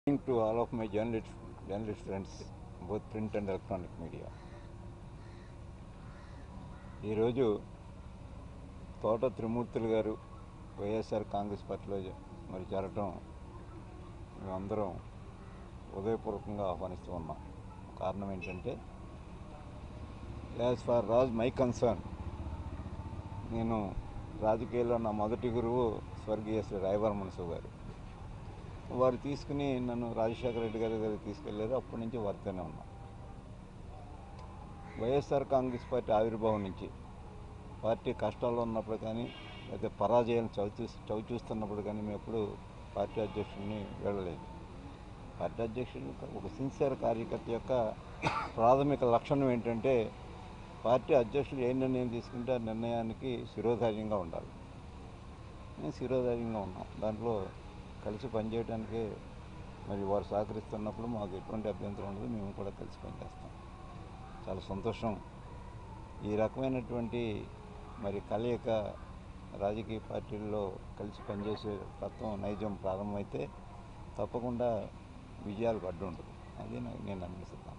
Thank to all of my journalist, journalist friends, both print and electronic media. ఈరోజు తోట త్రిమూర్తులు గారు వైఎస్ఆర్ కాంగ్రెస్ పార్టీలో జ- మరి చేరటం మేమందరం హృదయపూర్వకంగా ఆహ్వానిస్తూ ఉన్నాం కారణం ఏంటంటే as far as my concern నేను రాజకీయాల్లో నా మొదటి గురువు స్వర్గీయ శ్రీ రాయవరం మనసు గారు వారు తీసుకుని నన్ను రాజశేఖర రెడ్డి గారి దగ్గరికి తీసుకెళ్లారు అప్పటి నుంచి వారితోనే ఉన్నాం వైఎస్ఆర్ కాంగ్రెస్ పార్టీ ఆవిర్భావం నుంచి పార్టీ కష్టాల్లో ఉన్నప్పుడు కానీ లేదా పరాజయాలు చవి చవి చూస్తున్నప్పుడు కానీ మేము ఎప్పుడు పార్టీ అధ్యక్షుడిని వెళ్ళలేదు పార్టీ అధ్యక్షుడు ఒక సిన్సియర్ కార్యకర్త యొక్క ప్రాథమిక లక్షణం ఏంటంటే పార్టీ అధ్యక్షుడు ఏ నిర్ణయం తీసుకుంటే ఆ నిర్ణయానికి శిరోధార్యంగా ఉండాలి మేము శిరోధార్యంగా ఉన్నాం దాంట్లో కలిసి పనిచేయడానికి మరి వారు సహకరిస్తున్నప్పుడు మాకు ఎటువంటి అభ్యంతరం ఉండదు మేము కూడా కలిసి పనిచేస్తాం చాలా సంతోషం ఈ రకమైనటువంటి మరి కలయిక రాజకీయ పార్టీల్లో కలిసి పనిచేసే తత్వం నైజం ప్రారంభమైతే తప్పకుండా విజయాలకు అడ్డు ఉండదు అది నాకు నేను అనిపిస్తున్నాను